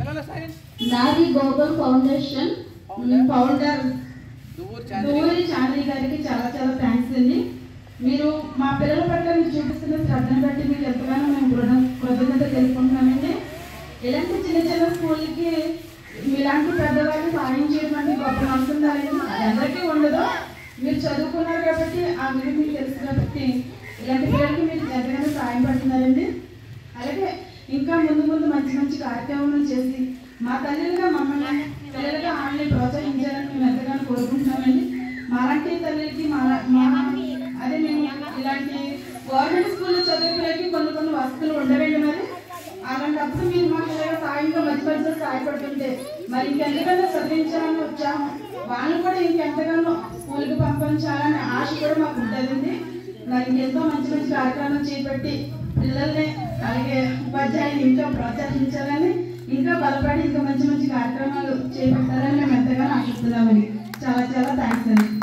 చెప్పాలా సైన్ నాది గోకుల్ ఫౌండేషన్ ఫౌండర్ దువ్వూరు చాంద్రి దూరి చాంద్రి గారికి చాలా చాలా థ్యాంక్స్ అండి మీరు మా పిల్లల పట్ల మీరు చూపిస్తున్న శ్రద్ధను బట్టి మీకు ఎంతగానో మేము రుణ కృతజ్ఞత తెలుపుకుంటున్నామండి ఇలాంటి చిన్న చిన్న స్కూల్కి మీలాంటి పెద్దవాళ్ళు సాయం చేయడం అంటే గొప్ప మనసు ఉండాలి ఎవరికీ ఉండదు మీరు చదువుకున్నారు కాబట్టి ఆ విలువ మీకు తెలుసు కాబట్టి ఇలాంటి పిల్లలకి మీరు ఎంతగానో సాయం పడుతున్నారండి అలాగే ఇంకా ముందు ముందు మంచి మంచి కార్యక్రమాలు చేసి మా తల్లులుగా మమ్మల్ని పిల్లలుగా ఆమెని ప్రోత్సహించాలని మేము ఎంతగానో కోరుకుంటున్నామండి మాలాంటి తల్లికి మా మా అదే మేము ఇలాంటి గవర్నమెంట్ స్కూల్లో చదివే పిల్లలకి కొన్ని కొన్ని వసతులు ఉండవండి మరి అలాంటప్పుడు మీరు మాకు ఇలాగ సాయంగా మధ్య మధ్యలో సహాయపడుతుంటే మరి ఇంకెంతగానో చదివించాలని వచ్చాము వాళ్ళు కూడా ఇంకెంతగానో స్కూల్కి పంపించాలని ఆశ కూడా మాకు ఉంటుందండి మరి ఇంకెంతో మంచి మంచి కార్యక్రమాలు చేపట్టి పిల్లల్ని అలాగే ఉపాధ్యాయులు ఇంకా ప్రోత్సహించాలని ఇంకా బలపడి ఇంకా మంచి మంచి కార్యక్రమాలు చేపట్టాలని మేము ఎంతగానో ఆశిస్తున్నామని చాలా చాలా థ్యాంక్స్ అండి